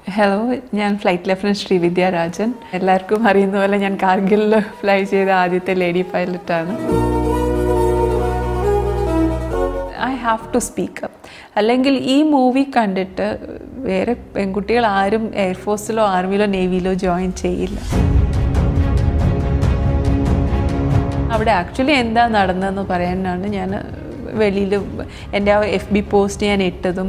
Hello ഞാൻ flight lieutenant Srividya Rajan എല്ലാവർക്കും അറിയുന്ന പോലെ ഞാൻ കാർഗിലിൽ ഫ്ലൈ ചെയ്ത ആദ്യത്തെ ലേഡി പൈലറ്റാണ് I have to speak up അല്ലെങ്കിൽ ഈ മൂവി കണ്ടിട്ട് വേറെ പെൺകുട്ടികൾ ആരും എയർഫോഴ്സിലോ ആർമിയിലോ നേവിയിലോ ജോയിൻ ചെയ്യില്ല അവിടെ ആക്ച്വലി എന്താ നടന്നതെന്ന് പറയാനാണ് ഞാൻ വെളിയിൽ എൻ്റെ ആ എഫ് ബി പോസ്റ്റ് ഞാൻ ഇട്ടതും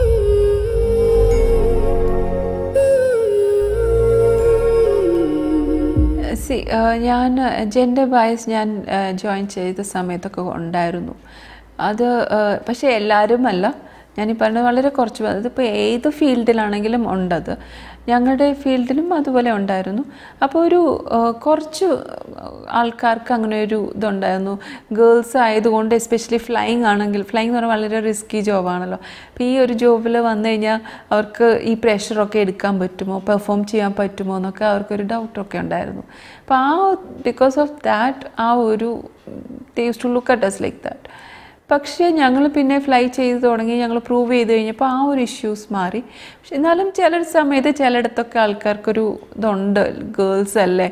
സി ഞാൻ ജെൻഡർ ബയസ് ഞാൻ ജോയിൻ ചെയ്ത സമയത്തൊക്കെ ഉണ്ടായിരുന്നു അത് പക്ഷേ എല്ലാവരും അല്ല ഞാനീ പറഞ്ഞ വളരെ കുറച്ച് അതിപ്പോൾ ഏത് ഫീൽഡിലാണെങ്കിലും ഉണ്ടത് ഞങ്ങളുടെ ഫീൽഡിലും അതുപോലെ ഉണ്ടായിരുന്നു അപ്പോൾ ഒരു കുറച്ച് ആൾക്കാർക്ക് അങ്ങനെ ഒരു ഇതുണ്ടായിരുന്നു ഗേൾസ് ആയതുകൊണ്ട് എസ്പെഷ്യലി ഫ്ലൈയിങ് ആണെങ്കിൽ ഫ്ലൈയിങ് എന്ന് പറഞ്ഞാൽ വളരെ റിസ്കി ജോബാണല്ലോ അപ്പോൾ ഈ ഒരു ജോബിൽ വന്നു കഴിഞ്ഞാൽ അവർക്ക് ഈ പ്രഷറൊക്കെ എടുക്കാൻ പറ്റുമോ പെർഫോം ചെയ്യാൻ പറ്റുമോ എന്നൊക്കെ അവർക്കൊരു ഡൗട്ടൊക്കെ ഉണ്ടായിരുന്നു അപ്പോൾ ആ ബിക്കോസ് ഓഫ് ദാറ്റ് ആ ഒരു taste to look at us like that പക്ഷേ ഞങ്ങൾ പിന്നെ ഫ്ലൈ ചെയ്ത് തുടങ്ങി ഞങ്ങൾ പ്രൂവ് ചെയ്ത് കഴിഞ്ഞപ്പോൾ ആ ഒരു ഇഷ്യൂസ് മാറി പക്ഷെ എന്നാലും ചില സമയത്ത് ചിലയിടത്തൊക്കെ ആൾക്കാർക്കൊരു ഇതുണ്ട് ഗേൾസ് അല്ലേ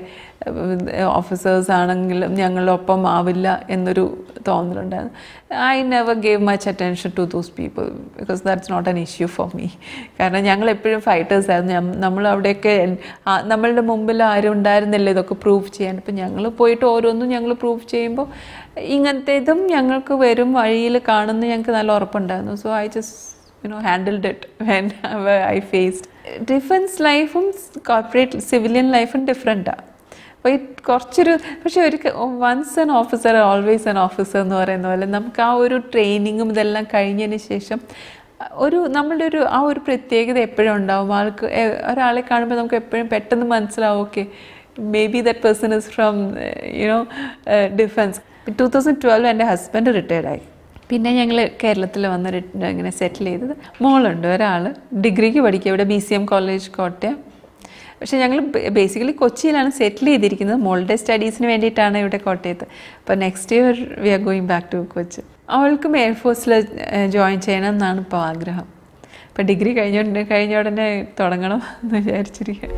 ഓഫീസേഴ്സ് ആണെങ്കിലും ഞങ്ങളൊപ്പം ആവില്ല എന്നൊരു തോന്നലുണ്ടായിരുന്നു I never gave much attention to those people because that's not an issue for me കാരണം ഞങ്ങൾ എപ്പോഴും ഫൈറ്റേഴ്സ് ആയിരുന്നു നമ്മൾ അവിടെയൊക്കെ നമ്മളുടെ മുമ്പിൽ ആരും ഉണ്ടായിരുന്നില്ല ഇതൊക്കെ പ്രൂവ് ചെയ്യാൻ അപ്പം ഞങ്ങൾ പോയിട്ട് ഓരോന്നും ഞങ്ങൾ പ്രൂവ് ചെയ്യുമ്പോൾ ഇങ്ങനത്തെ ഇതും ഞങ്ങൾക്ക് വരും വഴിയിൽ കാണുന്ന ഞങ്ങൾക്ക് നല്ല ഉറപ്പുണ്ടായിരുന്നു so I just you know handled it when I faced defence ലൈഫും കോർപ്പറേറ്റ് സിവിലിയൻ ലൈഫും ഡിഫറെൻറ്റാണ് അപ്പോൾ ഈ കുറച്ചൊരു പക്ഷേ ഒരു once an officer always an officer എന്ന് പറയുന്ന പോലെ നമുക്ക് ആ ഒരു ട്രെയിനിങ്ങും ഇതെല്ലാം കഴിഞ്ഞതിന് ശേഷം ഒരു നമ്മളുടെ ഒരു ആ ഒരു പ്രത്യേകത എപ്പോഴും ഉണ്ടാവും ആൾക്ക് ഒരാളെ കാണുമ്പോൾ നമുക്ക് എപ്പോഴും പെട്ടെന്ന് മനസ്സിലാവും okay maybe that person is from you know defence two thousand twelve എൻ്റെ ഹസ്ബൻഡ് റിട്ടയർഡായി പിന്നെ ഞങ്ങൾ കേരളത്തിൽ വന്ന് ഇങ്ങനെ സെറ്റിൽ ചെയ്തത് മോളുണ്ട് ഒരാൾ ഡിഗ്രിക്ക് പഠിക്കുക ഇവിടെ B C M college Kottayam പക്ഷേ ഞങ്ങൾ ബേസിക്കലി കൊച്ചിയിലാണ് സെറ്റിൽ ചെയ്തിരിക്കുന്നത് മോളുടെ സ്റ്റഡീസിന് വേണ്ടിയിട്ടാണ് ഇവിടെ കോട്ടയത്ത് അപ്പോൾ next year we are going back to Kochi അവൾക്കും എയർഫോഴ്സിൽ ജോയിൻ ചെയ്യണം എന്നാണ് ഇപ്പോൾ ആഗ്രഹം ഇപ്പോൾ ഡിഗ്രി കഴിഞ്ഞ കഴിഞ്ഞ ഉടനെ തുടങ്ങണം എന്ന് വിചാരിച്ചിരിക്കുക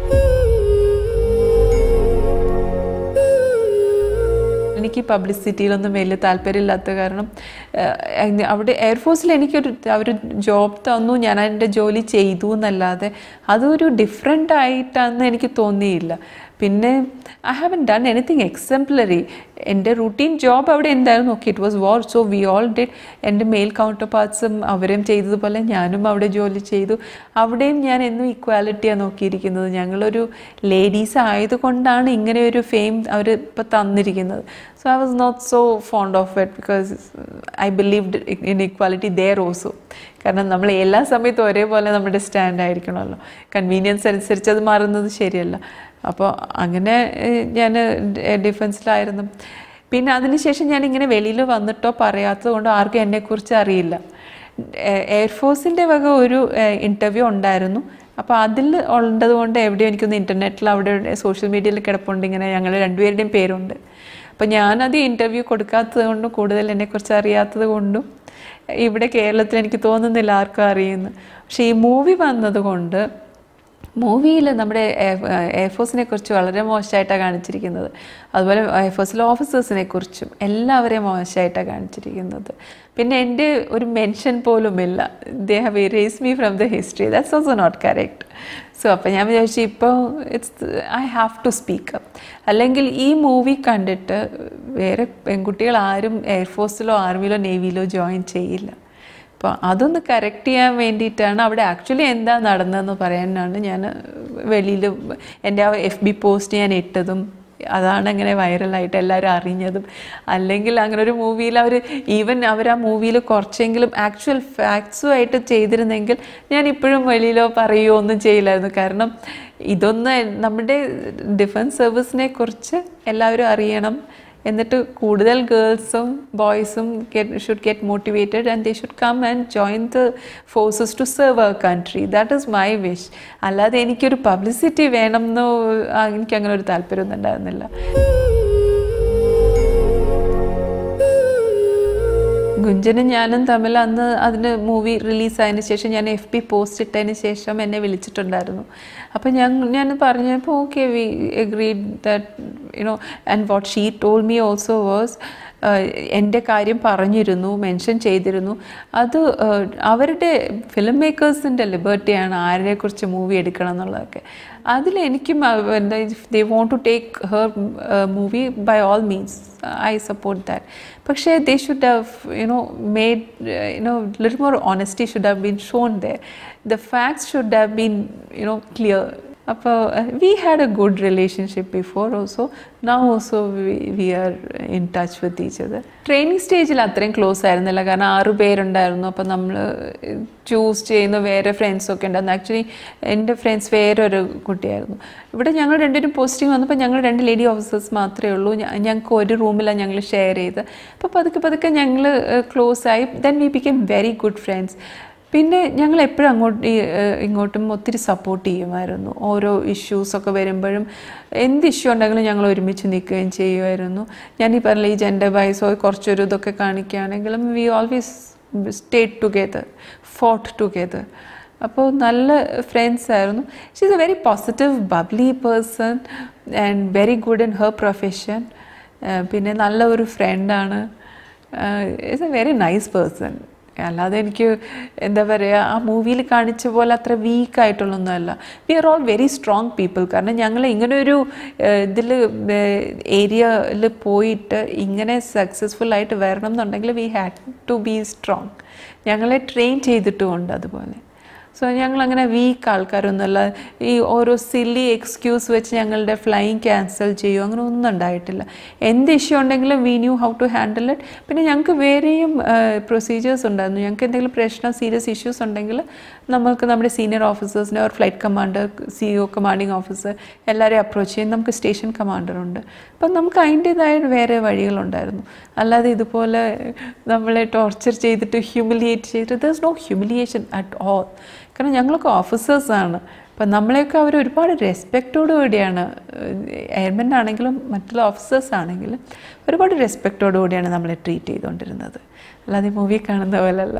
എനിക്ക് പബ്ലിസിറ്റിയിലൊന്നും വലിയ താല്പര്യമില്ലാത്ത കാരണം അവിടെ എയർഫോഴ്സിൽ എനിക്കൊരു അവർ ജോബ് തന്നു ഞാൻ അതിൻ്റെ ജോലി ചെയ്തു എന്നല്ലാതെ അതൊരു ഡിഫറെൻ്റ് ആയിട്ടാണെന്ന് എനിക്ക് തോന്നിയില്ല പിന്നെ I haven't done anything exemplary എൻ്റെ റുട്ടീൻ ജോബ് അവിടെ എന്തായിരുന്നു okay it was war so we all did എൻ്റെ മെയിൽ കൗണ്ടർ പാർട്സും അവരും ചെയ്തതുപോലെ ഞാനും അവിടെ ജോലി ചെയ്തു അവിടെയും ഞാൻ എന്നും ഇക്വാലിറ്റിയാണ് നോക്കിയിരിക്കുന്നത് ഞങ്ങളൊരു ലേഡീസ് ആയതുകൊണ്ടാണ് ഇങ്ങനെ ഒരു ഫെയിം അവർ ഇപ്പോൾ തന്നിരിക്കുന്നത് so I was not so fond of it because I believed in equality there also കാരണം നമ്മൾ എല്ലാ സമയത്തും ഒരേപോലെ നമ്മുടെ സ്റ്റാൻഡ് ആയിരിക്കണമല്ലോ കൺവീനിയൻസ് അനുസരിച്ച് അത് മാറുന്നത് ശരിയല്ല അപ്പോൾ അങ്ങനെ ഞാൻ ഡിഫൻസിലായിരുന്നു പിന്നെ അതിനുശേഷം ഞാൻ ഇങ്ങനെ വെളിയിൽ വന്നിട്ടോ പറയാത്തത് കൊണ്ട് ആർക്കും എന്നെക്കുറിച്ച് അറിയില്ല എയർഫോഴ്സിൻ്റെ വക ഒരു ഇൻ്റർവ്യൂ ഉണ്ടായിരുന്നു അപ്പോൾ അതിൽ ഉള്ളത് കൊണ്ട് എവിടെയോ എനിക്കൊന്ന് ഇൻ്റർനെറ്റിൽ അവിടെ സോഷ്യൽ മീഡിയയിൽ കിടപ്പുണ്ട് ഇങ്ങനെ ഞങ്ങൾ രണ്ടുപേരുടെയും പേരുണ്ട് അപ്പോൾ ഞാനത് ഇൻ്റർവ്യൂ കൊടുക്കാത്തത് കൊണ്ടും കൂടുതൽ എന്നെക്കുറിച്ച് അറിയാത്തത് കൊണ്ടും ഇവിടെ കേരളത്തിൽ എനിക്ക് തോന്നുന്നില്ല ആർക്കും അറിയുന്നു പക്ഷേ ഈ മൂവി വന്നതുകൊണ്ട് മൂവിയിൽ നമ്മുടെ എയർഫോഴ്സിനെ കുറിച്ച് വളരെ മോശമായിട്ടാണ് കാണിച്ചിരിക്കുന്നത് അതുപോലെ എയർഫോഴ്സിലെ ഓഫീസേഴ്സിനെ കുറിച്ചും എല്ലാവരെയും മോശമായിട്ടാണ് കാണിച്ചിരിക്കുന്നത് പിന്നെ എൻ്റെ ഒരു മെൻഷൻ പോലുമില്ല they have erase me from the history that's also not correct so അപ്പോൾ ഞാൻ വിചാരിച്ചു ഇപ്പോൾ it's I have to speak up അല്ലെങ്കിൽ ഈ മൂവി കണ്ടിട്ട് വേറെ പെൺകുട്ടികൾ ആരും എയർഫോഴ്സിലോ ആർമിയിലോ നേവിയിലോ ജോയിൻ ചെയ്യില്ല അപ്പോൾ അതൊന്ന് കറക്റ്റ് ചെയ്യാൻ വേണ്ടിയിട്ടാണ് അവിടെ ആക്ച്വലി എന്താ നടന്നതെന്ന് പറയാനാണ് ഞാൻ വെളിയിൽ എൻ്റെ ആ എഫ് ബി പോസ്റ്റ് ഞാൻ ഇട്ടതും അതാണ് അങ്ങനെ വൈറലായിട്ട് എല്ലാവരും അറിഞ്ഞതും അല്ലെങ്കിൽ അങ്ങനെ ഒരു മൂവിയിൽ അവർ ഈവൻ അവർ ആ മൂവിയിൽ കുറച്ചെങ്കിലും ആക്ച്വൽ ഫാക്ട്സുമായിട്ട് ചെയ്തിരുന്നെങ്കിൽ ഞാൻ ഇപ്പോഴും വെളിയിലോ പറയുകയോ ഒന്നും ചെയ്യില്ലായിരുന്നു കാരണം ഇതൊന്ന് നമ്മുടെ ഡിഫൻസ് സർവീസിനെ കുറിച്ച് എല്ലാവരും അറിയണം എന്നിട്ട് കൂടുതൽ ഗേൾസും ബോയ്സും get should get motivated and they should come and join the forces to serve our country that is my wish അല്ലാതെ എനിക്കൊരു പബ്ലിസിറ്റി വേണം എന്നോ എനിക്ക് അങ്ങനെ ഒരു താല്പര്യമൊന്നും ഉണ്ടായിരുന്നില്ല കുഞ്ചനും ഞാനും തമ്മിൽ അന്ന് അതിന് മൂവി റിലീസായതിന് ശേഷം ഞാൻ എഫ് ബി പോസ്റ്റ് ഇട്ടതിന് ശേഷം എന്നെ വിളിച്ചിട്ടുണ്ടായിരുന്നു അപ്പോൾ ഞാൻ ഞാൻ പറഞ്ഞപ്പോൾ okay we agreed that you know and what she told me also was എൻ്റെ കാര്യം പറഞ്ഞിരുന്നു മെൻഷൻ ചെയ്തിരുന്നു അത് ഏഹ്, അവരുടെ ഫിലിം മേക്കേഴ്സിൻ്റെ ലിബർട്ടിയാണ് ആരെക്കുറിച്ച് മൂവി എടുക്കണം എന്നുള്ളതൊക്കെ അതിൽ എനിക്കും എന്താ they want to take her movie by all means I support that പക്ഷേ they should have you know made you know little more honesty should have been shown there the facts should have been you know clear അപ്പോൾ we had a good relationship before also now also we are in touch with each other training സ്റ്റേജിൽ അത്രയും close ആയിരുന്നില്ല കാരണം ആറ് പേരുണ്ടായിരുന്നു അപ്പോൾ നമ്മൾ choose ചെയ്യുന്ന വേറെ ഫ്രണ്ട്സൊക്കെ ഉണ്ടായിരുന്നു ആക്ച്വലി എൻ്റെ ഫ്രണ്ട്സ് വേറെ ഒരു കുട്ടിയായിരുന്നു ഇവിടെ ഞങ്ങൾ രണ്ടുപേരും പോസ്റ്റിംഗ് വന്നപ്പോൾ ഞങ്ങൾ രണ്ട് ലേഡി ഓഫീസേഴ്സ് മാത്രമേ ഉള്ളൂ ഞ- ഞങ്ങൾക്ക് ഒരു റൂമിലാണ് ഞങ്ങൾ ഷെയർ ചെയ്ത് അപ്പോൾ പതുക്കെ പതുക്കെ ഞങ്ങൾ ക്ലോസ് ആയി then we become very good friends പിന്നെ ഞങ്ങൾ എപ്പോഴും അങ്ങോട്ട് ഈ, ഏഹ്, ഇങ്ങോട്ടും ഒത്തിരി സപ്പോർട്ട് ചെയ്യുമായിരുന്നു ഓരോ ഇഷ്യൂസൊക്കെ വരുമ്പോഴും എന്ത് ഇഷ്യൂ ഉണ്ടെങ്കിലും ഞങ്ങൾ ഒരുമിച്ച് നിൽക്കുകയും ചെയ്യുമായിരുന്നു ഞാൻ ഈ പറഞ്ഞ ഈ ജെൻഡർ ബൈസോ കുറച്ചൊരു ഇതൊക്കെ കാണിക്കുകയാണെങ്കിലും we always stayed together fought together അപ്പോൾ നല്ല ഫ്രണ്ട്സ് ആയിരുന്നു she is a very positive bubbly person and very good in her profession പിന്നെ നല്ല ഒരു ഫ്രണ്ടാണ് it's a very nice person അല്ലാതെ എനിക്ക് എന്താ പറയുക ആ മൂവിയിൽ കാണിച്ച പോലെ അത്ര വീക്കായിട്ടുള്ളൊന്നുമല്ല we are all very strong people കാരണം ഞങ്ങൾ ഇങ്ങനെ ഒരു ഇതിൽ ഏരിയയിൽ പോയിട്ട് ഇങ്ങനെ സക്സസ്ഫുൾ ആയിട്ട് വരണം എന്നുണ്ടെങ്കിൽ we had to be strong ഞങ്ങളെ ട്രെയിൻ ചെയ്തിട്ടുമുണ്ട് അതുപോലെ സോ ഞങ്ങൾ അങ്ങനെ വീക്ക് ആൾക്കാരൊന്നുമല്ല ഈ ഓരോ സില്ലി എക്സ്ക്യൂസ് വെച്ച് ഞങ്ങളുടെ ഫ്ലൈങ് ക്യാൻസൽ ചെയ്യുമോ അങ്ങനെ ഒന്നും ഉണ്ടായിട്ടില്ല എന്ത് ഇഷ്യൂ ഉണ്ടെങ്കിലും we knew how to handle it പിന്നെ ഞങ്ങൾക്ക് വേറെയും പ്രൊസീജിയേഴ്സ് ഉണ്ടായിരുന്നു ഞങ്ങൾക്ക് എന്തെങ്കിലും പ്രശ്നം സീരിയസ് ഇഷ്യൂസ് ഉണ്ടെങ്കിൽ നമുക്ക് നമ്മുടെ സീനിയർ ഓഫീസേഴ്സിനെ ഒരു flight commander C O commanding officer എല്ലാവരെയും അപ്രോച്ച് ചെയ്യും നമുക്ക് സ്റ്റേഷൻ കമാൻഡറുണ്ട് അപ്പം നമുക്ക് അതിൻ്റെതായ വേറെ വഴികളുണ്ടായിരുന്നു അല്ലാതെ ഇതുപോലെ നമ്മളെ ടോർച്ചർ ചെയ്തിട്ട് ഹ്യൂമിലിയേറ്റ് ചെയ്തിട്ട് there no humiliation at all കാരണം ഞങ്ങളൊക്കെ ഓഫീസേഴ്സാണ് അപ്പം നമ്മളെയൊക്കെ അവർ ഒരുപാട് റെസ്പെക്റ്റോടു കൂടിയാണ് എയർമെൻ ആണെങ്കിലും മറ്റുള്ള ഓഫീസേഴ്സ് ആണെങ്കിലും ഒരുപാട് റെസ്പെക്റ്റോടു കൂടിയാണ് നമ്മളെ ട്രീറ്റ് ചെയ്തുകൊണ്ടിരുന്നത് അല്ലാതെ മൂവി കാണുന്ന പോലെയല്ല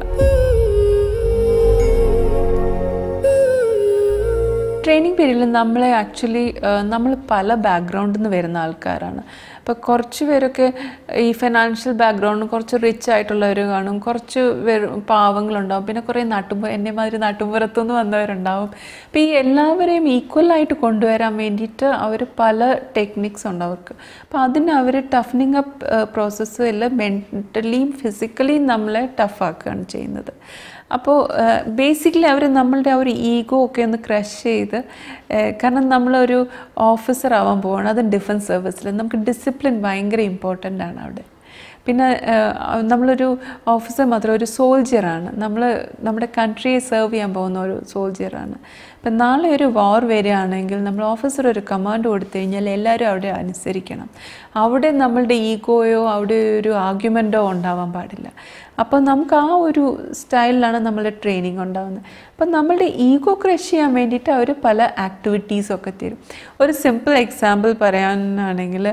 ട്രെയിനിങ് പീരീഡിൽ നമ്മളെ ആക്ച്വലി നമ്മൾ പല ബാക്ക്ഗ്രൗണ്ടിൽ നിന്ന് വരുന്ന ആൾക്കാരാണ് അപ്പോൾ കുറച്ച് പേരൊക്കെ ഈ ഫിനാൻഷ്യൽ ബാക്ക്ഗ്രൗണ്ട് കുറച്ച് റിച്ച് ആയിട്ടുള്ളവർ കാണും കുറച്ച് പേര് പാവങ്ങളുണ്ടാവും പിന്നെ കുറേ നാട്ടുമ്പ എന്നെ മാതിരി നാട്ടുമ്പുറത്തുനിന്ന് വന്നവരുണ്ടാവും അപ്പോൾ ഈ എല്ലാവരെയും ഈക്വലായിട്ട് കൊണ്ടുവരാൻ വേണ്ടിയിട്ട് അവർ പല ടെക്നിക്സ് ഉണ്ട് അവർക്ക് അപ്പോൾ അതിന് അവർ ടഫ്നിങ് അപ്പ് പ്രോസസ്സ് എല്ലാം മെൻ്റലിയും ഫിസിക്കലിയും നമ്മളെ ടഫാക്കുകയാണ് ചെയ്യുന്നത് അപ്പോൾ ബേസിക്കലി അവർ നമ്മളുടെ ആ ഒരു ഈഗോ ഒക്കെ ഒന്ന് ക്രഷ് ചെയ്ത് ഏഹ്, കാരണം നമ്മളൊരു ഓഫീസർ ആവാൻ പോവാണ് അതും ഡിഫൻസ് സർവീസിൽ നമുക്ക് ഡിസിപ്ലിൻ ഭയങ്കര ഇമ്പോർട്ടൻ്റ് ആണ് അവിടെ പിന്നെ ഏഹ്, നമ്മളൊരു ഓഫീസർ മാത്രം ഒരു സോൾജിയറാണ് നമ്മൾ നമ്മുടെ കൺട്രിയെ സെർവ് ചെയ്യാൻ പോകുന്ന ഒരു സോൾജിയറാണ് അപ്പം നാളെ ഒരു വാർ വരികയാണെങ്കിൽ നമ്മൾ ഓഫീസർ ഒരു കമാൻഡ് കൊടുത്തു കഴിഞ്ഞാൽ എല്ലാവരും അവിടെ അനുസരിക്കണം അവിടെ നമ്മളുടെ ഈഗോയോ അവിടെ ഒരു ആർഗ്യുമെൻറ്റോ ഉണ്ടാവാൻ പാടില്ല അപ്പോൾ നമുക്ക് ആ ഒരു സ്റ്റൈലിലാണ് നമ്മളുടെ ട്രെയിനിങ് ഉണ്ടാകുന്നത് അപ്പം നമ്മളുടെ ഈഗോ ക്രഷ് ചെയ്യാൻ വേണ്ടിയിട്ട് അവർ പല ആക്ടിവിറ്റീസൊക്കെ തരും ഒരു സിമ്പിൾ എക്സാമ്പിൾ പറയാനാണെങ്കിൽ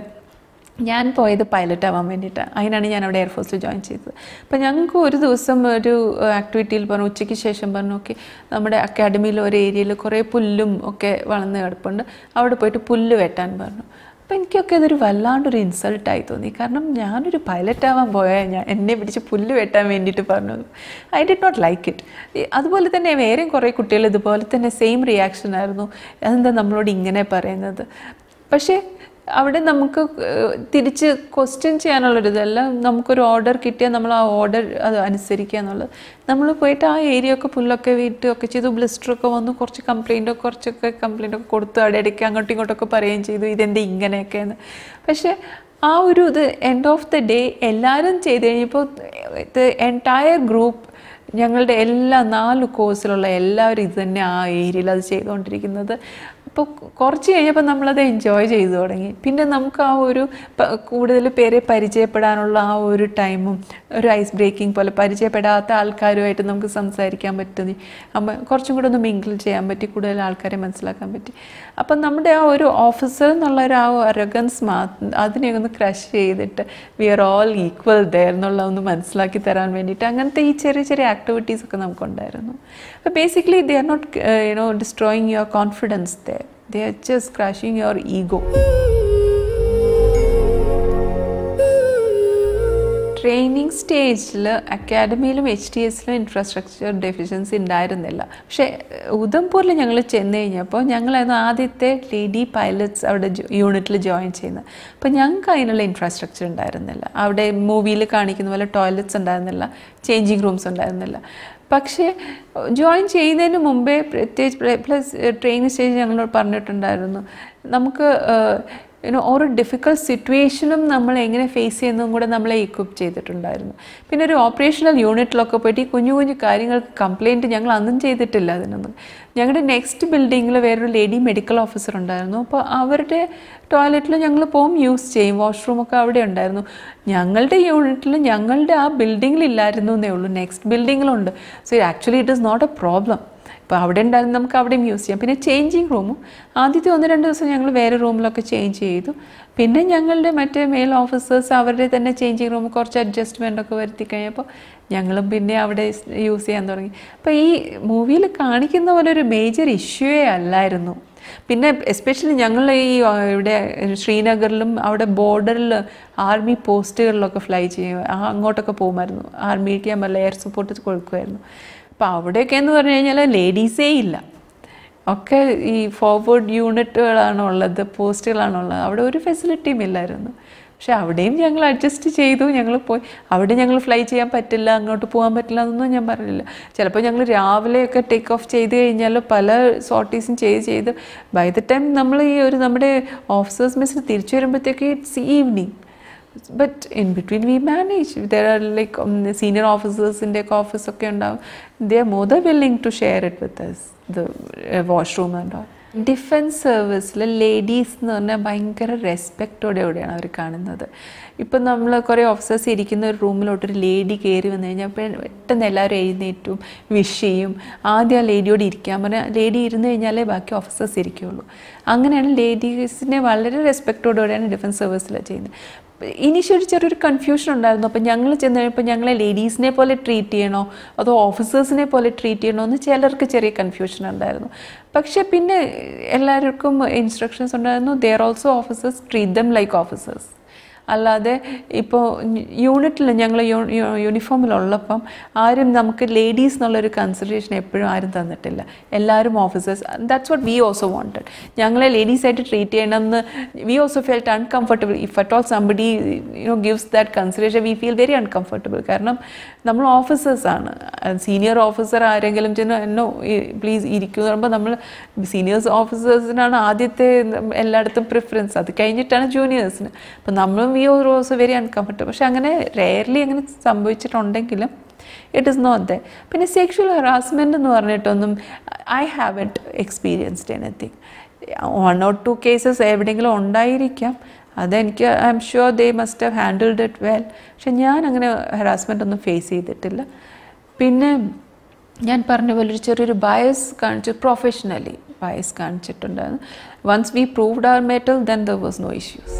ഞാൻ പോയത് പൈലറ്റ് ആവാൻ വേണ്ടിയിട്ടാണ് അതിനാണ് ഞാൻ അവിടെ എയർഫോഴ്സിൽ ജോയിൻ ചെയ്തത് അപ്പം ഞങ്ങൾക്ക് ഒരു ദിവസം ഒരു ആക്ടിവിറ്റിയിൽ പറഞ്ഞു ഉച്ചയ്ക്ക് ശേഷം പറഞ്ഞു ഓക്കെ നമ്മുടെ അക്കാഡമിയിൽ ഒരു ഏരിയയിൽ കുറേ പുല്ലും ഒക്കെ വളർന്ന് കിടപ്പുണ്ട് അവിടെ പോയിട്ട് പുല്ല് വെട്ടാൻ പറഞ്ഞു അപ്പം എനിക്കൊക്കെ ഇതൊരു വല്ലാണ്ടൊരു ഇൻസൾട്ടായി തോന്നി കാരണം ഞാനൊരു പൈലറ്റ് ആവാൻ പോയാൽ ഞാൻ എന്നെ പിടിച്ച് പുല്ല് വെട്ടാൻ വേണ്ടിയിട്ട് പറഞ്ഞു I did not like it അതുപോലെ തന്നെ വേറെയും കുറേ കുട്ടികൾ ഇതുപോലെ തന്നെ സെയിം റിയാക്ഷൻ ആയിരുന്നു അതെന്താ നമ്മളോട് ഇങ്ങനെ പറയുന്നത് പക്ഷേ അവിടെ നമുക്ക് ഏഹ്, തിരിച്ച് ക്വസ്റ്റ്യൻ ചെയ്യാനുള്ളൊരിതല്ല നമുക്കൊരു ഓർഡർ കിട്ടിയാൽ നമ്മൾ ആ ഓർഡർ അത് അനുസരിക്കുക എന്നുള്ളത് നമ്മൾ പോയിട്ട് ആ ഏരിയ ഒക്കെ പുല്ലൊക്കെ വീട്ട് ഒക്കെ ചെയ്തു ബ്ലിസ്റ്ററൊക്കെ വന്നു കുറച്ച് കംപ്ലൈൻറ്റോ കുറച്ചൊക്കെ കംപ്ലൈൻ്റ് ഒക്കെ കൊടുത്തു അവിടെ ഇടയ്ക്ക് അങ്ങോട്ടും ഇങ്ങോട്ടൊക്കെ പറയുകയും ചെയ്തു ഇതെന്താ ഇങ്ങനെയൊക്കെയെന്ന് പക്ഷേ ആ ഒരു ഇത് എൻഡ് ഓഫ് ദ ഡേ എല്ലാവരും ചെയ്ത് കഴിഞ്ഞപ്പോൾ ദ എൻറ്റയർ ഗ്രൂപ്പ് ഞങ്ങളുടെ എല്ലാ നാല് കോഴ്സിലുള്ള എല്ലാവരും ഇത് തന്നെ ആ ഏരിയയിൽ അത് ചെയ്തുകൊണ്ടിരിക്കുന്നത് അപ്പോൾ കുറച്ച് കഴിഞ്ഞപ്പോൾ നമ്മളത് എൻജോയ് ചെയ്തു തുടങ്ങി പിന്നെ നമുക്ക് ആ ഒരു പ- കൂടുതൽ പേരെ പരിചയപ്പെടാനുള്ള ആ ഒരു ടൈമും ഒരു ഐസ് ബ്രേക്കിംഗ് പോലെ പരിചയപ്പെടാത്ത ആൾക്കാരുമായിട്ട് നമുക്ക് സംസാരിക്കാൻ പറ്റുന്നു അപ്പം കുറച്ചും കൂടെ ഒന്ന് മിങ്കിൾ ചെയ്യാൻ പറ്റി കൂടുതൽ ആൾക്കാരെ മനസ്സിലാക്കാൻ പറ്റി അപ്പം നമ്മുടെ ആ ഒരു ഓഫീസർ എന്നുള്ള ഒരു ആ അരഗൻസ് മാ അതിനെ ഒന്ന് ക്രഷ് ചെയ്തിട്ട് we are all equal there എന്നുള്ള ഒന്ന് മനസ്സിലാക്കി തരാൻ വേണ്ടിയിട്ട് അങ്ങനത്തെ ഈ ചെറിയ ചെറിയ ആക്ടിവിറ്റീസ് ഒക്കെ നമുക്കുണ്ടായിരുന്നു അപ്പോൾ basically they are not you know destroying your confidence there they are just crashing your ego training സ്റ്റേജിൽ അക്കാഡമിയിലും എച്ച് ടി എസിലും ഇൻഫ്രാസ്ട്രക്ചർ ഡെഫിഷ്യൻസി ഉണ്ടായിരുന്നില്ല പക്ഷേ ഉദംപൂരിൽ ഞങ്ങൾ ചെന്ന് കഴിഞ്ഞപ്പോൾ ഞങ്ങളായിരുന്നു ആദ്യത്തെ ലേഡി പൈലറ്റ്സ് അവിടെ യൂണിറ്റിൽ ജോയിൻ ചെയ്യുന്നത് അപ്പോൾ ഞങ്ങൾക്ക് അതിനുള്ള ഇൻഫ്രാസ്ട്രക്ചർ ഉണ്ടായിരുന്നില്ല അവിടെ മൂവിയിൽ കാണിക്കുന്ന പോലെ ടോയ്ലറ്റ്സ് ഉണ്ടായിരുന്നില്ല ചേഞ്ചിങ് റൂംസ് ഉണ്ടായിരുന്നില്ല പക്ഷേ ജോയിൻ ചെയ്യുന്നതിന് മുമ്പേ പ്രത്യേകിച്ച് പ്ലസ് ട്രെയിനിങ് സ്റ്റേജ് ഞങ്ങളോട് പറഞ്ഞിട്ടുണ്ടായിരുന്നു നമുക്ക് യുനോ ഓരോ ഡിഫിക്കൽട്ട് സിറ്റുവേഷനും നമ്മൾ എങ്ങനെ ഫേസ് ചെയ്യുന്നതും കൂടെ നമ്മളെ ഇക്വിപ്പ് ചെയ്തിട്ടുണ്ടായിരുന്നു പിന്നെ ഒരു ഓപ്പറേഷണൽ യൂണിറ്റിലൊക്കെ പോയിട്ട് ഈ കുഞ്ഞു കുഞ്ഞു കാര്യങ്ങൾക്ക് കംപ്ലയിൻറ്റ് ഞങ്ങൾ അന്നും ചെയ്തിട്ടില്ല അതിനൊന്നും ഞങ്ങളുടെ നെക്സ്റ്റ് ബിൽഡിങ്ങിൽ വേറൊരു ലേഡി മെഡിക്കൽ ഓഫീസർ ഉണ്ടായിരുന്നു അപ്പോൾ അവരുടെ ടോയ്ലറ്റിൽ ഞങ്ങൾ പോകും യൂസ് ചെയ്യും വാഷ്റൂമൊക്കെ അവിടെ ഉണ്ടായിരുന്നു ഞങ്ങളുടെ യൂണിറ്റിൽ ഞങ്ങളുടെ ആ ബിൽഡിങ്ങിൽ ഇല്ലായിരുന്നു എന്നേ ഉള്ളൂ നെക്സ്റ്റ് ബിൽഡിങ്ങിലുണ്ട് so actually it is not a problem അപ്പോൾ അവിടെ ഉണ്ടായിരുന്നു നമുക്ക് അവിടെയും യൂസ് ചെയ്യാം പിന്നെ ചേഞ്ചിങ് റൂമും ആദ്യത്തെ ഒന്ന് രണ്ട് ദിവസം ഞങ്ങൾ വേറെ റൂമിലൊക്കെ ചേഞ്ച് ചെയ്തു പിന്നെ ഞങ്ങളുടെ മറ്റേ മെയിൽ ഓഫീസേഴ്സ് അവരുടെ തന്നെ ചേഞ്ചിങ് റൂം കുറച്ച് അഡ്ജസ്റ്റ്മെൻ്റ് ഒക്കെ വരുത്തി കഴിഞ്ഞപ്പോൾ ഞങ്ങളും പിന്നെ അവിടെ യൂസ് ചെയ്യാൻ തുടങ്ങി അപ്പോൾ ഈ മൂവിയിൽ കാണിക്കുന്ന പോലെ ഒരു മേജർ ഇഷ്യൂവേ അല്ലായിരുന്നു പിന്നെ എസ്പെഷ്യലി ഞങ്ങൾ ഈ ആ, ഇവിടെ ശ്രീനഗറിലും അവിടെ ബോർഡറിൽ ആർമി പോസ്റ്റുകളിലൊക്കെ ഫ്ലൈ ചെയ്യും ആ, അങ്ങോട്ടൊക്കെ പോകുമായിരുന്നു ആർമിക്ക് ഞാൻ എയർ സപ്പോർട്ട് കൊടുക്കുമായിരുന്നു അപ്പോൾ അവിടെയൊക്കെ എന്ന് പറഞ്ഞു കഴിഞ്ഞാൽ ലേഡീസേ ഇല്ല ഒക്കെ ഈ ഫോർവേഡ് യൂണിറ്റുകളാണ് ഉള്ളത് പോസ്റ്റുകളാണ് ഉള്ളത് അവിടെ ഒരു ഫെസിലിറ്റിയും ഇല്ലായിരുന്നു പക്ഷെ അവിടെയും ഞങ്ങൾ അഡ്ജസ്റ്റ് ചെയ്തു ഞങ്ങൾ പോയി അവിടെ ഞങ്ങൾ ഫ്ലൈ ചെയ്യാൻ പറ്റില്ല അങ്ങോട്ട് പോകാൻ പറ്റില്ല എന്നൊന്നും ഞാൻ പറഞ്ഞില്ല ചിലപ്പോൾ ഞങ്ങൾ രാവിലെയൊക്കെ ടേക്ക് ഓഫ് ചെയ്ത് കഴിഞ്ഞാൽ പല സോർട്ടീസും ചെയ്ത് ചെയ്ത് ബൈ ദ ടൈം നമ്മൾ ഈ ഒരു നമ്മുടെ ഓഫീസേഴ്സ് മെസ്സിൽ തിരിച്ചു വരുമ്പോഴത്തേക്ക് it's evening but in between we manage there are like senior ഓഫീസേഴ്സിൻ്റെ ഒക്കെ ഓഫീസൊക്കെ ഉണ്ടാവും they are more the willing to share it with us the washroom ഉണ്ടോ ഡിഫൻസ് സർവീസിൽ ലേഡീസ് എന്ന് പറഞ്ഞാൽ ഭയങ്കര റെസ്പെക്റ്റോടെയോടെയാണ് അവർ കാണുന്നത് ഇപ്പം നമ്മൾ കുറേ ഓഫീസേഴ്സ് ഇരിക്കുന്ന ഒരു റൂമിലോട്ട് ഒരു ലേഡി കയറി വന്നു കഴിഞ്ഞാൽ പെ- പെട്ടെന്ന് എല്ലാവരും എഴുന്നേറ്റും വിഷ് ചെയ്യും ആദ്യം ആ ലേഡിയോട് ഇരിക്കാൻ പറഞ്ഞാൽ ലേഡി ഇരുന്ന് കഴിഞ്ഞാലേ ബാക്കി ഓഫീസേഴ്സ് ഇരിക്കുകയുള്ളൂ അങ്ങനെയാണ് ലേഡീസിനെ വളരെ റെസ്പെക്റ്റോടെയാണ് ഡിഫൻസ് സർവീസിൽ ചെയ്യുന്നത് ഇനിഷ്യൽ ഒരു ചെറിയൊരു കൺഫ്യൂഷൻ ഉണ്ടായിരുന്നു അപ്പോൾ ഞങ്ങൾ ചെന്ന് കഴിഞ്ഞപ്പോൾ ഞങ്ങളെ ലേഡീസിനെ പോലെ ട്രീറ്റ് ചെയ്യണോ അതോ ഓഫീസേഴ്സിനെ പോലെ ട്രീറ്റ് ചെയ്യണോ എന്ന് ചിലർക്ക് ചെറിയ കൺഫ്യൂഷൻ ഉണ്ടായിരുന്നു പക്ഷേ പിന്നെ എല്ലാവർക്കും ഇൻസ്ട്രക്ഷൻസ് ഉണ്ടായിരുന്നു there also officers treat them like officers അല്ലാതെ ഇപ്പോൾ യൂണിറ്റിൽ ഞങ്ങൾ യൂണിഫോമിലുള്ളപ്പം ആരും നമുക്ക് ലേഡീസ് എന്നുള്ളൊരു കൺസിഡറേഷൻ എപ്പോഴും ആരും തന്നിട്ടില്ല എല്ലാവരും officers that's what we also wanted ഞങ്ങളെ ലേഡീസ് ആയിട്ട് ട്രീറ്റ് ചെയ്യണമെന്ന് we also felt uncomfortable if at all somebody you know gives that consideration we feel very uncomfortable കാരണം നമ്മൾ ഓഫീസേഴ്സാണ് സീനിയർ ഓഫീസർ ആരെങ്കിലും ചെന്ന് എന്നോ പ്ലീസ് ഇരിക്കും എന്ന് പറയുമ്പോൾ നമ്മൾ സീനിയേഴ്സ് ഓഫീസേഴ്സിനാണ് ആദ്യത്തെ എല്ലായിടത്തും പ്രിഫറൻസ് അത് കഴിഞ്ഞിട്ടാണ് ജൂനിയേഴ്സിന് അപ്പം നമ്മളും we or also very uncomfortable പക്ഷെ അങ്ങനെ റെയർലി അങ്ങനെ സംഭവിച്ചിട്ടുണ്ടെങ്കിലും ഇറ്റ് ഇസ് നോട്ട് ദ പിന്നെ സെക്ഷൽ ഹറാസ്മെൻ്റ് എന്ന് പറഞ്ഞിട്ടൊന്നും I have it experienced anything one or two cases എവിടെയെങ്കിലും ഉണ്ടായിരിക്കാം അതെനിക്ക് I'm sure they must have handled it well പക്ഷെ ഞാൻ അങ്ങനെ ഹറാസ്മെൻ്റ് ഒന്നും ഫേസ് ചെയ്തിട്ടില്ല പിന്നെ ഞാൻ പറഞ്ഞ പോലെ ഒരു ചെറിയൊരു ബയസ് കാണിച്ചു പ്രൊഫഷണലി ബയസ് കാണിച്ചിട്ടുണ്ടായിരുന്നു once we proved our mettle then there was no issues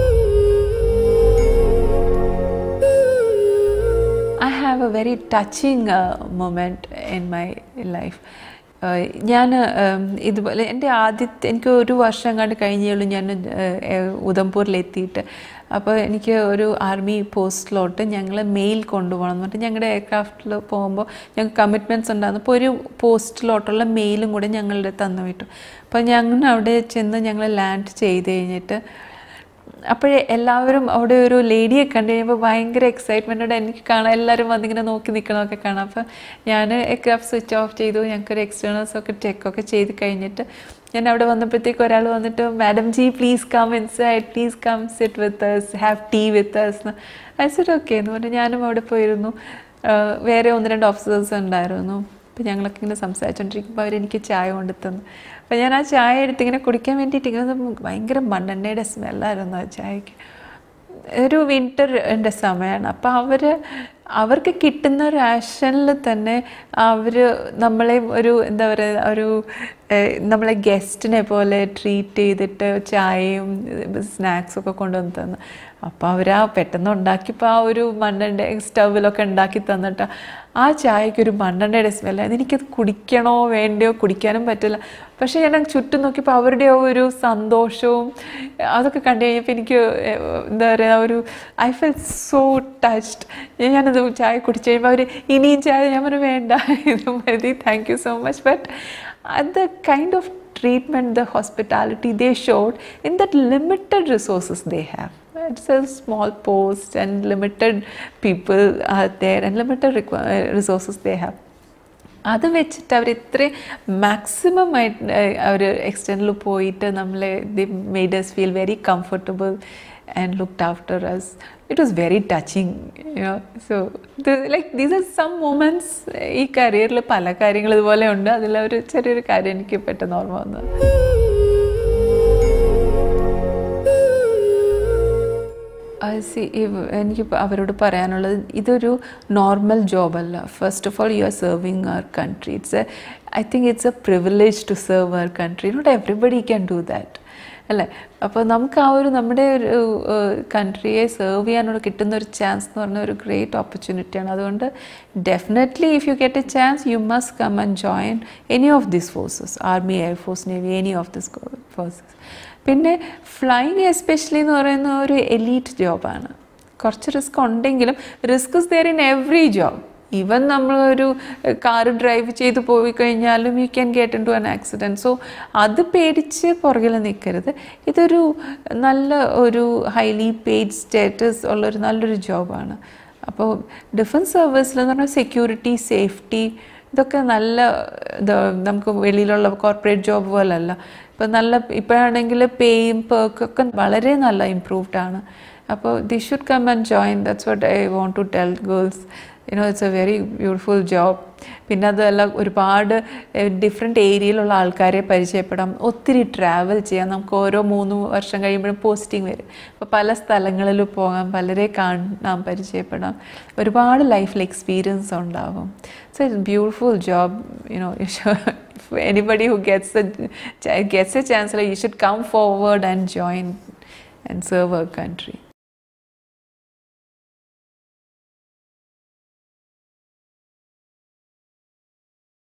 I have a very touching moment in my life ഞാൻ ഇതുപോലെ എൻ്റെ ആദ്യത്തെ എനിക്ക് ഒരു വർഷം കണ്ട് കഴിഞ്ഞേ ഉള്ളൂ ഞാൻ ഉദംപൂരിലെത്തിയിട്ട് അപ്പോൾ എനിക്ക് ഒരു ആർമി പോസ്റ്റിലോട്ട് ഞങ്ങൾ മെയിൽ കൊണ്ടുപോകണം എന്ന് പറഞ്ഞിട്ട് ഞങ്ങളുടെ എയർക്രാഫ്റ്റിൽ പോകുമ്പോൾ ഞങ്ങൾക്ക് കമ്മിറ്റ്മെൻറ്റ്സ് ഉണ്ടായിരുന്നു അപ്പോൾ ഒരു പോസ്റ്റിലോട്ടുള്ള മെയിലും കൂടെ ഞങ്ങളുടെ തന്നു വിട്ടു അപ്പോൾ ഞങ്ങൾ അവിടെ ചെന്ന് ഞങ്ങൾ ലാൻഡ് ചെയ്ത് കഴിഞ്ഞിട്ട് അപ്പോഴേ എല്ലാവരും അവിടെ ഒരു ലേഡിയെ കണ്ടു കഴിയുമ്പോൾ ഭയങ്കര എക്സൈറ്റ്മെൻറ്റോടെ എനിക്ക് കാണാം എല്ലാവരും വന്നിങ്ങനെ നോക്കി നിൽക്കണമൊക്കെ കാണാം അപ്പോൾ ഞാൻ എക്രാഫ് സ്വിച്ച് ഓഫ് ചെയ്തു ഞങ്ങൾക്കൊരു എക്സ്റ്റേണൽസ് ഒക്കെ ചെക്കൊക്കെ ചെയ്ത് കഴിഞ്ഞിട്ട് ഞാൻ അവിടെ വന്നപ്പോഴത്തേക്ക് ഒരാൾ വന്നിട്ട് madam ji please come inside please come sit with us have tea with us I said okay എന്ന് പറഞ്ഞ് ഞാനും അവിടെ പോയിരുന്നു വേറെ ഒന്ന് രണ്ട് ഓഫീസേഴ്സ് ഉണ്ടായിരുന്നു അപ്പോൾ ഞങ്ങളൊക്കെ ഇങ്ങനെ സംസാരിച്ചുകൊണ്ടിരിക്കുമ്പോൾ അവരെനിക്ക് ചായ കൊണ്ട് തന്നു അപ്പോൾ ഞാൻ ആ ചായ എടുത്ത് ഇങ്ങനെ കുടിക്കാൻ വേണ്ടിയിട്ട് ഇങ്ങനെ ഭയങ്കര മണ്ണെണ്ണയുടെ സ്മെല്ലായിരുന്നു ആ ചായക്ക് ഒരു വിൻ്ററിൻ്റെ സമയമാണ് അപ്പോൾ അവർ അവർക്ക് കിട്ടുന്ന റേഷനിൽ തന്നെ അവർ നമ്മളെ ഒരു എന്താ പറയുക ഒരു ഏഹ്, നമ്മളെ ഗസ്റ്റിനെ പോലെ ട്രീറ്റ് ചെയ്തിട്ട് ചായയും സ്നാക്സും ഒക്കെ കൊണ്ടുവന്ന് തന്നു അപ്പോൾ അവർ ആ പെട്ടെന്ന് ഉണ്ടാക്കിയപ്പോൾ ആ ഒരു മണ്ണെണ്ണ സ്റ്റൗവിലൊക്കെ ഉണ്ടാക്കി തന്നിട്ട് ആ ചായക്ക് ഒരു മണ്ണെണ്ണയുടെ സ്മെല്ലായിരുന്നു എനിക്കത് കുടിക്കണോ വേണ്ടയോ കുടിക്കാനും പറ്റില്ല പക്ഷേ ഞാൻ ചുറ്റും നോക്കിയപ്പോൾ അവരുടെ ആ ഒരു സന്തോഷവും അതൊക്കെ കണ്ടു കഴിഞ്ഞപ്പോൾ എനിക്ക് എന്താ പറയുക ഒരു ഐ ഫെൽ സോ ടച്ച്ഡ് ഞാനത് ചായ കുടിച്ച് കഴിയുമ്പോൾ അവർ ഇനിയും ചായ ഞാൻ പറഞ്ഞു വേണ്ട ഇത് മതി thank you so much but അത് kind of treatment, the hospitality they showed in that limited resources they have. It's a small post and limited people are there and limited requ- uh, resources they have. അത് വെച്ചിട്ട് അവർ ഇത്രയും maximum ആയിട്ട് അവർ എക്സ്റ്റെൻഡിൽ പോയിട്ട് നമ്മളെ they made us feel very comfortable and looked after us it was very touching you know so like these are some moments ഈ കരിയറിൽ പല കാര്യങ്ങൾ ഇതുപോലെ ഉണ്ട് അതിലൊരു ചെറിയൊരു കാര്യം എനിക്ക് പെട്ടെന്ന് ഓർമ്മ വന്നത് സി എനിക്ക് അവരോട് പറയാനുള്ളത് ഇതൊരു നോർമൽ ജോബല്ല first of all you are serving our country it's a I think it's a privilege to serve our country not everybody can do that അല്ലേ അപ്പോൾ നമുക്ക് ആ ഒരു നമ്മുടെ ഒരു കൺട്രിയെ സെർവ് ചെയ്യാനുള്ള കിട്ടുന്ന ഒരു ചാൻസ് എന്ന് പറഞ്ഞ ഒരു ഗ്രേറ്റ് ഓപ്പർച്യൂണിറ്റിയാണ് അതുകൊണ്ട് definitely if you get a chance you must come and join any of this forces army air force navy any of this forces പിന്നെ ഫ്ലൈങ് എസ്പെഷ്യലി എന്ന് പറയുന്ന ഒരു എലീറ്റ് ജോബാണ് കുറച്ച് റിസ്ക് ഉണ്ടെങ്കിലും risk is there in every job even നമ്മളൊരു car drive ചെയ്ത് പോയി കഴിഞ്ഞാലും you can get into an accident so അത് പേടിച്ച് പുറകിൽ നിൽക്കരുത് ഇതൊരു നല്ല ഒരു ഹൈലി പെയ്ഡ് സ്റ്റേറ്റസ് ഉള്ളൊരു നല്ലൊരു ജോബാണ് അപ്പോൾ ഡിഫൻസ് സർവീസിൽ എന്ന് പറഞ്ഞാൽ സെക്യൂരിറ്റി സേഫ്റ്റി ഇതൊക്കെ നല്ല ഇത് നമുക്ക് വെളിയിലുള്ള കോർപ്പറേറ്റ് ജോബ് പോലല്ല ഇപ്പം നല്ല ഇപ്പോഴാണെങ്കിൽ പേയും പേർക്കൊക്കെ വളരെ നല്ല ഇമ്പ്രൂവ്ഡ് ആണ് അപ്പോൾ they should come and join that's what I want to tell girls you know it's a very beautiful job പിന്നെ അതല്ല ഒരുപാട് ഡിഫറെൻറ്റ് ഏരിയയിലുള്ള ആൾക്കാരെ പരിചയപ്പെടാം ഒത്തിരി ട്രാവൽ ചെയ്യാം നമുക്ക് ഓരോ മൂന്ന് വർഷം കഴിയുമ്പോഴും പോസ്റ്റിംഗ് വരും അപ്പോൾ പല സ്ഥലങ്ങളിൽ പോകാം പലരെ കാണാം പരിചയപ്പെടാം ഒരുപാട് ലൈഫിൽ എക്സ്പീരിയൻസ് ഉണ്ടാകും so it's beautiful job you know anybody who gets a gets a chance like you should come forward and join and serve our country